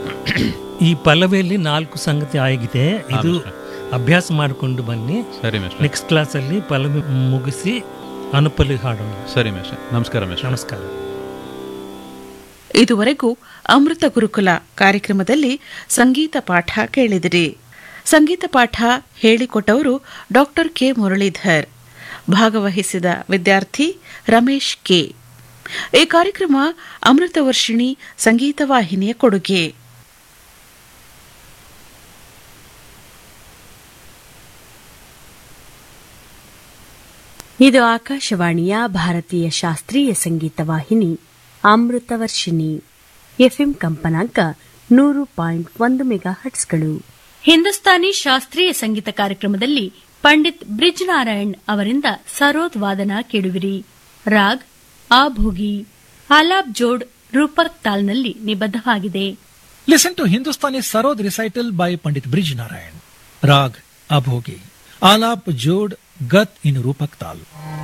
ಈ ಪಲ್ಲವಿಯಲ್ಲಿ ನಾಲ್ಕು ಸಂಗತಿ ಆಗಿದೆ ಇದು ಅಭ್ಯಾಸ ಮಾಡಿಕೊಂಡು ಬನ್ನಿ ಸರಿ ಮೇಷ್ಟ್ರೆ ನೆಕ್ಸ್ಟ್ ಕ್ಲಾಸಲ್ಲಿ ಪಲ್ಲವಿ ಮುಗಿಸಿ ಅನುಪಲಿ ಹಾಡೋಣ ಸರಿ ಮೇಷ್ಟ್ರೆ ನಮಸ್ಕಾರ ಮೇಷ್ಟ್ರೆ ನಮಸ್ಕಾರ ಇದುವರೆಗೂ ಅಮೃತ ಗುರುಕುಲ ಕಾರ್ಯಕ್ರಮದಲ್ಲಿ ಸಂಗೀತ ಪಾಠ ಕೇಳಿದಿರಿ ಸಂಗೀತ ಪಾಠ ಹೇಳಿಕೊಟ್ಟವರು ಡಾಕ್ಟರ್ ಕೆ ಮುರಳೀಧರ್ ಭಾಗವಹಿಸಿದ ವಿದ್ಯಾರ್ಥಿ ರಮೇಶ್ ಕೆ ಈ ಕಾರ್ಯಕ್ರಮ ಅಮೃತ ವರ್ಷಿಣಿ ಸಂಗೀತ ವಾಹಿನಿಯ ಕೊಡುಗೆ ಇದು ಆಕಾಶವಾಣಿಯ ಭಾರತೀಯ ಶಾಸ್ತ್ರೀಯ ಸಂಗೀತ ವಾಹಿನಿ ಅಮೃತವರ್ಷಿಣಿ ಎಫ್ಎಂ ಕಂಪನಾಂಕ ನೂರು ಪಾಯಿಂಟ್ ಒಂದು ಮೆಗಾ ಹಟ್ಸ್ಗಳು ಹಿಂದೂಸ್ತಾನಿ ಶಾಸ್ತ್ರೀಯ ಸಂಗೀತ ಕಾರ್ಯಕ್ರಮದಲ್ಲಿ ಪಂಡಿತ್ ಬ್ರಿಜ್ ನಾರಾಯಣ್ ಅವರಿಂದ ಸರೋದ್ ವಾದನ ಕೇಳುವಿರಿ raag ಆಭೋಗಿ ಆಲಾಬ್ ಜೋಡ್ ರೂಪರ್ಕ್ ತಾಲ್ನಲ್ಲಿ ನಿಬದ್ಧವಾಗಿದೆ Listen to Hindustani Sarod recital by Pandit Brij Narayan. Rag Abhogi. Alap Jod Gat in Rupak Tal.